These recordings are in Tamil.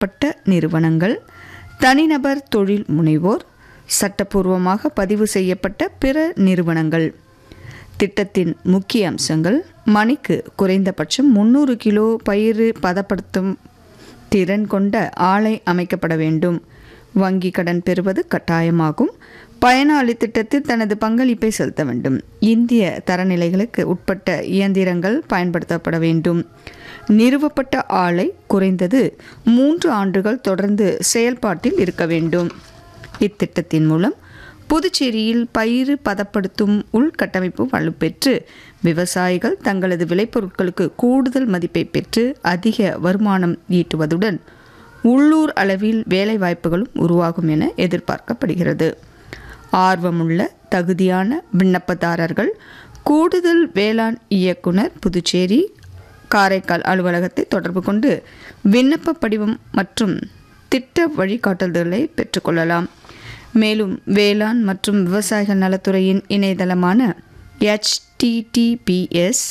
செய்யப்பட்ட நிறுவனங்கள் தனிநபர் தொழில் முனைவோர் சட்டப்பூர்வமாக பதிவு செய்யப்பட்ட பிற நிறுவனங்கள் திட்டத்தின் முக்கிய அம்சங்கள் மணிக்கு குறைந்தபட்சம் முந்நூறு கிலோ பயிறு பதப்படுத்தும் திறன் கொண்ட ஆலை அமைக்கப்பட வேண்டும் வங்கி கடன் பெறுவது கட்டாயமாகும் பயனாளி திட்டத்தில் தனது பங்களிப்பை செலுத்த வேண்டும் இந்திய தரநிலைகளுக்கு உட்பட்ட இயந்திரங்கள் பயன்படுத்தப்பட வேண்டும் நிறுவப்பட்ட ஆலை குறைந்தது மூன்று ஆண்டுகள் தொடர்ந்து செயல்பாட்டில் இருக்க வேண்டும் இத்திட்டத்தின் மூலம் புதுச்சேரியில் பயிறு பதப்படுத்தும் உள்கட்டமைப்பு வலுப்பெற்று விவசாயிகள் தங்களது விளைபொருட்களுக்கு கூடுதல் மதிப்பை பெற்று அதிக வருமானம் ஈட்டுவதுடன் உள்ளூர் அளவில் வேலைவாய்ப்புகளும் உருவாகும் என எதிர்பார்க்கப்படுகிறது ஆர்வமுள்ள தகுதியான விண்ணப்பதாரர்கள் கூடுதல் வேளாண் இயக்குனர் புதுச்சேரி காரைக்கால் அலுவலகத்தை தொடர்பு கொண்டு விண்ணப்ப படிவம் மற்றும் திட்ட வழிகாட்டுதல்களை பெற்றுக்கொள்ளலாம் மேலும் வேளாண் மற்றும் விவசாயிகள் நலத்துறையின் இணையதளமான HTTPS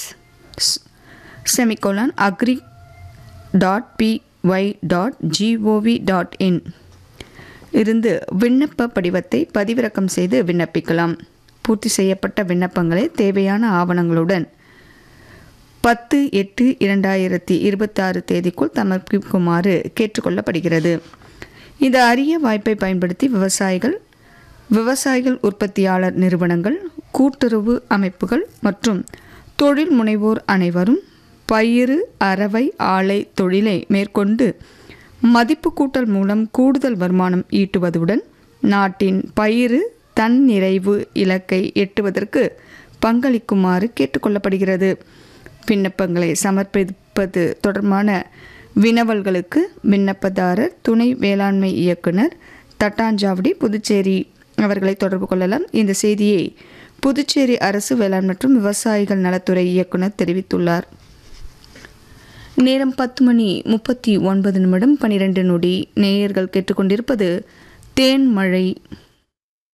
semicolon agri dot PY dot gov dot in இருந்து விண்ணப்ப படிவத்தை பதிவிறக்கம் செய்து விண்ணப்பிக்கலாம் பூர்த்தி செய்யப்பட்ட விண்ணப்பங்களை தேவையான ஆவணங்களுடன் பத்து எட்டு இரண்டாயிரத்தி இருபத்தாறு தேதிக்குள் சமர்ப்பிக்குமாறு கேட்டுக்கொள்ளப்படுகிறது இந்த அரிய வாய்ப்பை பயன்படுத்தி விவசாயிகள் விவசாயிகள் உற்பத்தியாளர் நிறுவனங்கள் கூட்டுறவு அமைப்புகள் மற்றும் தொழில் முனைவோர் அனைவரும் பயிறு அரவை ஆலை தொழிலை மேற்கொண்டு மதிப்பு கூட்டல் மூலம் கூடுதல் வருமானம் ஈட்டுவதுடன் நாட்டின் பயிறு தன் நிறைவு இலக்கை எட்டுவதற்கு பங்களிக்குமாறு கேட்டுக்கொள்ளப்படுகிறது விண்ணப்பங்களை சமர்ப்பிப்பது தொடர்பான வினவல்களுக்கு விண்ணப்பதாரர் துணை வேளாண்மை இயக்குனர் தட்டாஞ்சாவடி புதுச்சேரி அவர்களை தொடர்பு கொள்ளலாம் இந்த செய்தியை புதுச்சேரி அரசு வேளாண் மற்றும் விவசாயிகள் நலத்துறை இயக்குனர் தெரிவித்துள்ளார் நேரம் பத்து மணி முப்பத்தி ஒன்பது நிமிடம் பனிரெண்டு நொடி நேயர்கள் கேட்டுக்கொண்டிருப்பது தேன் மழை